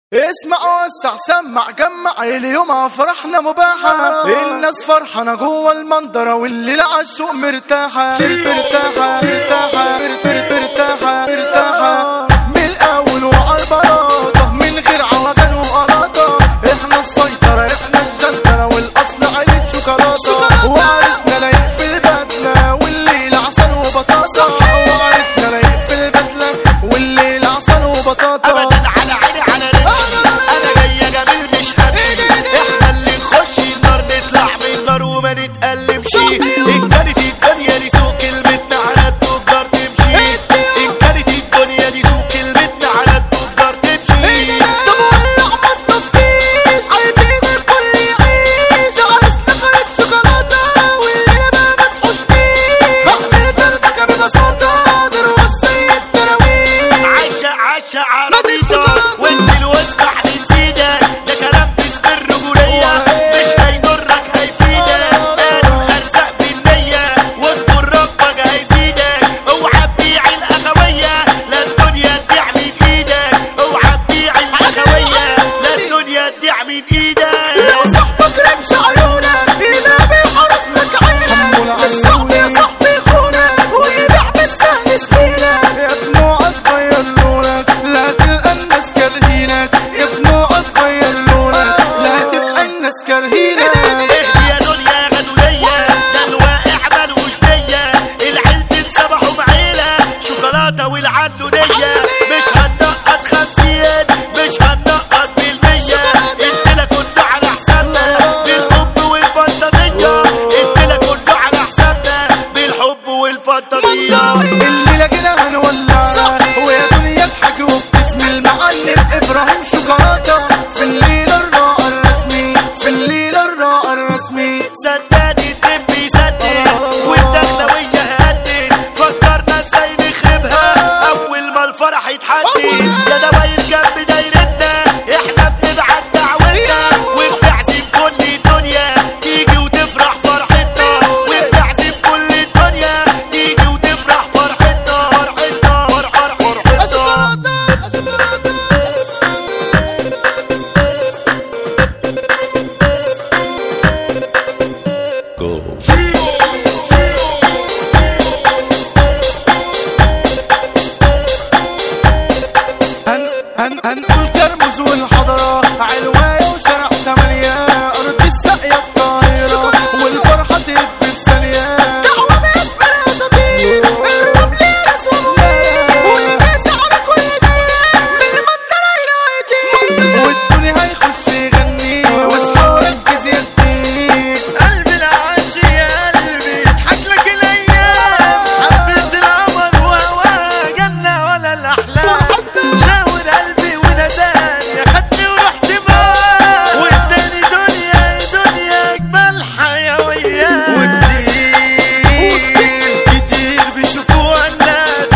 اسمع وسع سمع جمع اليوم فرحنا مباحة الناس فرحانة جوه المنظرة والليلة عالسوق مرتاحة مرتاحة مرتاحة مرتاحة مرتاحة من الأول وعلى البلاطة من غير عوجل وقلاطة احنا السيطرة احنا الجنترة والأصل عيلة شوكولاتة وعرسنا لايق في البدلة والليلة عسل وبطاطا وعرسنا لايق في البدلة والليلة عسل وبطاطا ابدا على عيني على رجلي انا جاي جميل مش همشي احنا اللي نخش النار نطلع من النار وما نتألمش ان كانت الدنيا دي سوق كلمتنا على التجار تمشي ان كانت الدنيا دي سوق كلمتنا على التجار تمشي طب ولع ما تطفيش عايزين الكل يعيش عرسنا خليط شوكولاتة والليلة بقى ما تحوشنيش احمل دربك ببساطة دروس السيد تراويح عشا عشا عربيطة وانزل واسمع من سيدة ده كلام باسم الرجولية مش هيضرك هيفيدك قالوا الارزاق بالنية واذكر ربك هيزيدك اوعى تبيع الاخوية لا الدنيا تضيع من ايدك اوعى تبيع الاخوية لا الدنيا تضيع من ايدك لو صاحبك رمش عيونك يبقى بيحرس لك عينك الصعب يا صاحبي خونك ويبيع بالسهل سنينك يا ابن اتغير لونك لا تلقى الناس كارهينك يا ابن اتغير لونك لا تبقى الناس كارهينك اهدي يا دنيا غدولية ده الواقع ملوش نية العيل تتسبحوا بعيلة شوكولاتة والعنونية مش هننقط خمسين مش هننقط بالمية الدنيا كله على حسابنا بالحب والفانتازية الدنيا كله على حسابنا بالحب والفانتازية الليلة كده هنولع ويا دنيا اضحك وباسم المعلم ابراهيم شوكولاتة في الليلة الراء الرسمي في الليلة الراء الرسمي صدقني الدب يصدق والدخلوية هدت فكرنا ازاي نخربها اول ما الفرح يتحدد يا دواير جنب دايرتنا احنا بنبعت دعوتنا وبنعزم كل الدنيا تيجي وتفرح فرحتنا وبنعزم كل الدنيا تيجي وتفرح فرحتنا فرحتنا فرح فرحتنا هن هن هنقول كرمز والحضرة علواية وشارع تمانية أرض الساقية القاهرة والفرحة تهب في ثانية دعوة باسم الأساطير الرمل رسم والناس على كل دايرة من المنطقة إلى عيدين والدنيا هيخش يغني واصحى وركز يا ابني قلبي العاشي يا قلبي اضحك لك الايام حبيت القمر وهواه جنة ولا الاحلام شاور قلبي وناداني اخدني ورحت معاه واداني دنيا دنيا اجمل حيويات وكتير كتير بيشوفوها الناس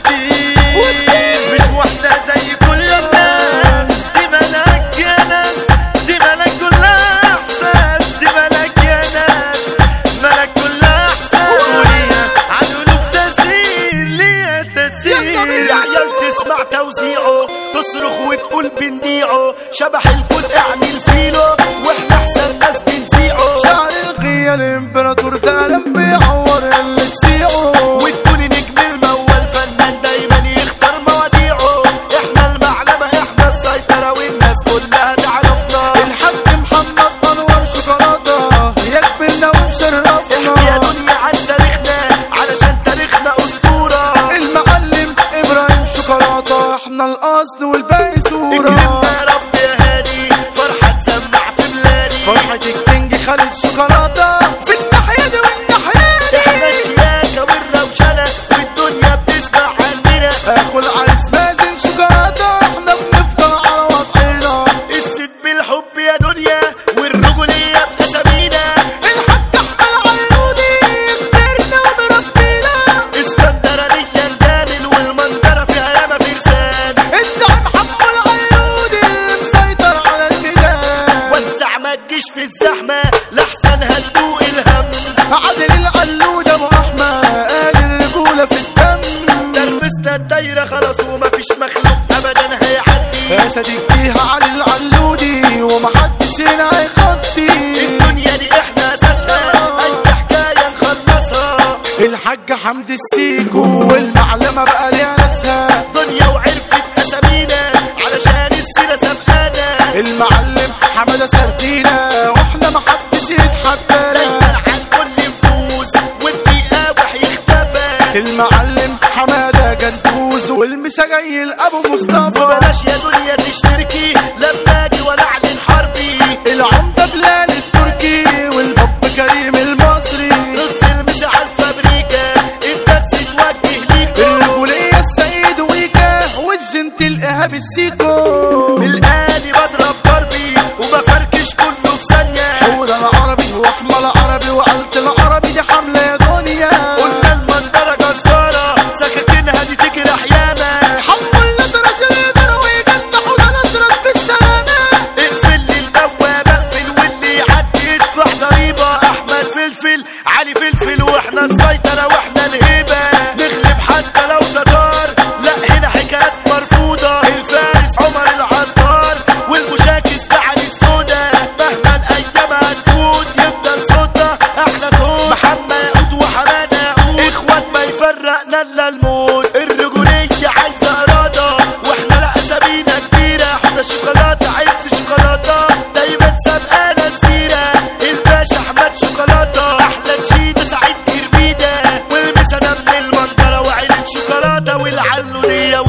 وكتير مش واحدة زي كل الناس دي ملاك يا ناس دي ملاك كلها احساس دي ملاك يا ناس ملاك كلها احساس وليها عالقلوب تأثير ليها تأثير يا عيال تسمع توزيعه تصرخ وتقول بنبيعه شبح الكل اعمل فيلو واحنا احسن ناس بنذيعه شعر الغية الامبراطور ده لم بيعور اللي تسيعه وتكون نجم المول فنان دايما يختار مواضيعه احنا المعلمة احنا السيطرة والناس كلها تعرفنا الحاج محمد انور شوكولاته يا كبرنا يا ومشرفنا دنيا عن تاريخنا علشان تاريخنا اسطورة المعلم ابراهيم شوكولاته احنا الاصل والباقي صوره اكرمنا يا رب يا هادي فرحة تسمع في بلادي فرحة الكينج خالد شوكولاته في الناحية دي والناحية دي احنا الشياكة والروشنة والدنيا بتسمع عننا اخو العريس مازن شوكولاته احنا بنفضل على وضعنا الست بالحب يا دنيا والرجولية بأسامينا الحاج احمد علودي كبرنا ومربينا اسكندرانية الجامل والمنظرة فيها ياما فرسان الزعيم حمو العيودي مسيطر على الميدان وسع ما تجيش في الزحمة لحسن هتدوق الهم عادل العلود ابو احمد قال الرجوله في الدم دربسنا الدايرة خلاص ومفيش مخلوق ابدا هيعدي اسد الجيهة علي العلودي ومحدش هنا هيخطي الدنيا دي احنا اساسها اي حكايه نخلصها الحاج حمد السيكو والمعلمة بقى ليها ناسها دنيا وعرفت اسامينا علشان السيره سبقانا المعلم حمادة سردينا واحنا محدش يتحدانا دايما عن كل نفوذ والبيقاوح يختفى المعلم حمادة جندوز والمسا جاي لأبو مصطفى وبلاش يا دنيا تشتركي لما اجي ولا اعلن حربي العمدة بلال التركي والباب كريم المصري نص المسا على الفابريكا الدرس توجه ليكم الرجولية السيد ويكا والزنت الإيهاب السيكو بالآلي بضرب ضربي وبفركش كله في ثانية حول العربي واحمل عربي وقلت العربي دي حملة يا دنيا قلنا المنظرة جزارة سكاكينها دي تجرح ياما حمل نطرش القدر ويجنح وده نطرش بالسلامة اقفل لي البوابة اقفل واللي يعدي يدفع ضريبة أحمد فلفل علي فلفل واحنا السيطرة واحنا الهيبة نغلب حتى لو تدار لا هنا حكايات مرفوضة الفارس عمر العطار والمشاكس تعالي السودا مهما الأيام هتفوت يفضل صوتنا أحلى صوت محمد ياقوت وحمادة ياقوت إخوات ما يفرقنا إلا الموت الرجولية عايزة إرادة واحنا لا أسامينا كبيرة حوضة شوكولاتة عيبس شوكولاتة دايما سابقانا السيرة الباشا أحمد شوكولاتة أحلى تشيدة سعيد كربيدة والمسا ده من المنظرة وعيلة شوكولاتة والعلولية